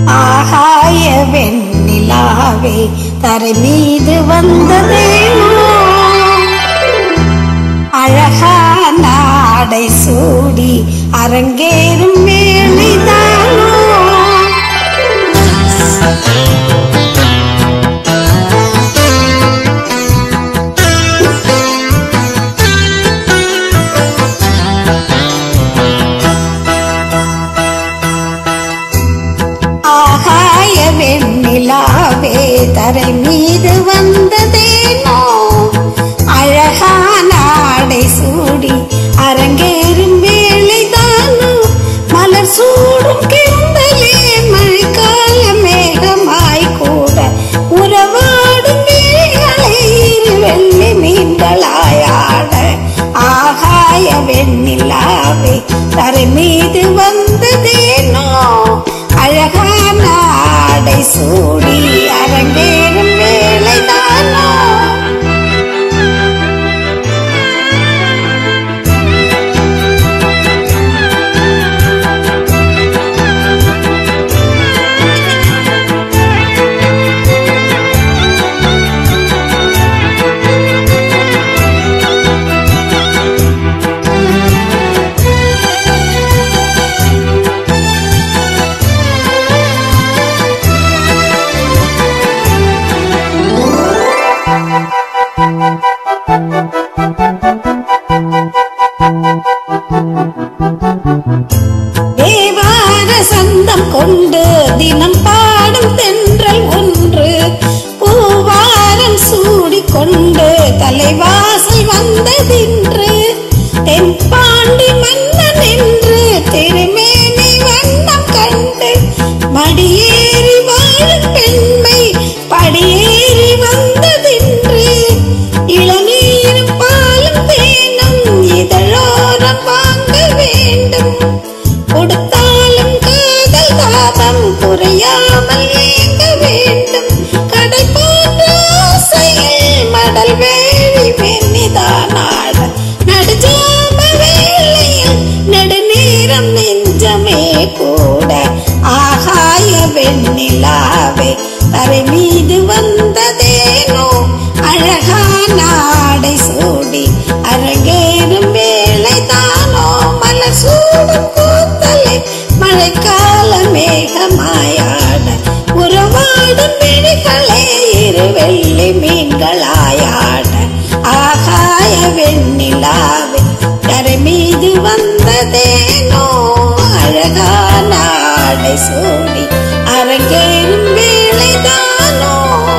ஆகாய வெண்ணிலாவே தரை மீது வந்ததேனோ அழகான ஆடை சூடி அரங்கேறும் வேலைதானோ ஆகாய வெண்ணிலாவே தரை மீது வந்ததேனோ அழகான ஆடை சூடி அரங்கேறும் வேலைதானோ மலர் சூடும் கிண்டலே மழைக்கால மேகமாய் கூட உறவாடும் வேலை வெள்ளி மீன்களாயாட ஆகாய வெண்ணிலாவே தரை மீது வந்ததேனோ அழகான ஆடை சூடி அரங்கேறும் வேலைதானோ தேவார சந்தம் கொண்டு தினம் பாடும் தென்றல் ஒன்று பூவாரம் சூடிக்கொண்டு தலைவாசல் வந்ததின்று தென்பாண்டி மன்னன் என்று திருமேனி வண்ணம் கண்டு மடியேறி வாழும் பெண்மை படியேறி வந்ததின்று இளநீரும் பாலும் தேனும் இதழோரம் வாங்க வேண்டும் கொடுத்தாலும் காதல் தாபம் குறையாமல் ஏங்க வேண்டும் கடை போன்ற ஆசையில் மடல் வேலி வெண்ணிதானாட நடுஜாம வேளையில் நெடுநீரம் நெஞ்சமே கூட ஆகாய வெண்ணிலாவே தரை மீது வந்ததேனோ அழகான ஆடை சூடி அரங்கேறும் வேலை தானோ மலர் சூடும் கூத்தலை மழைக்கால மேகமாயாட உறவாடும் விழிகளே இரு வெள்ளி மீன்களாயாட ஆகாய வெண்ணிலாவே கரை மீது வந்ததேனோ அழகான ஆடை சூடி அரங்கேறும் வேலைதானோ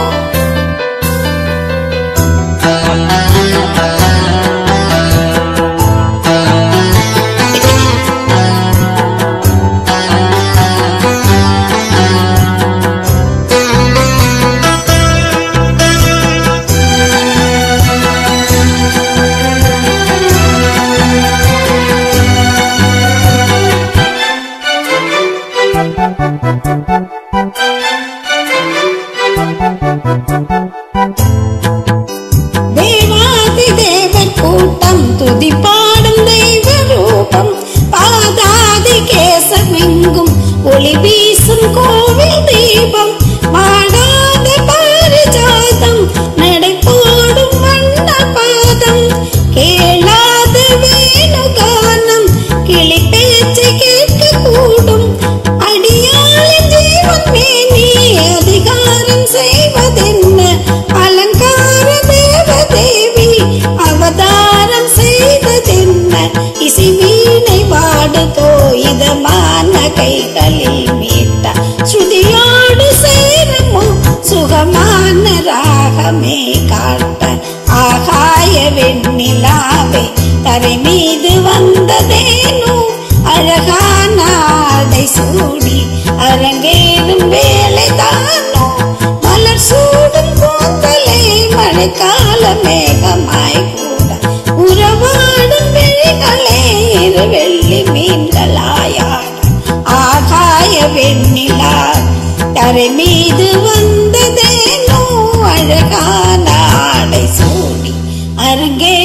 தேவாதி தேவர் கூட்டம் துதி பாடும் தெய்வ ரூபம் பாதாதி கேசமெங்கும் ஒளி வீசும் கோவில் தீபம் வாடாத பாரிஜாதம் நடை போடும் வண்ண பாதம் கேளாத வேணுகானம் கிளி பேச்சு கேட்க கூடும் அடியாளின் ஜீவன் மேனி அதிகாரம் செய்வதென்ன அலங்கார தேவ தேவி அவதாரம் செய்ததென்ன இசை வீணை வாடுதோ இதமான கைகளில் மீட்ட ஸ்ருதியோடு சேரமோ சுகமான ராகமே காட்ட ஆகாய வெண்ணிலாவே தரை மீது வந்ததேனோ அழகான ஆடை சூடி அரங்கேறும் வேலை தானோ மலர் சூடும் கூந்தலே மழைக்கால மேகமாய் கூட உறவாடும் விழிகளே இரு வெள்ளி மீன்களாயாட ஆகாய வெண்ணிலா தரை மீது வந்ததேனோ அழகான ஆடை சூடி அரங்கே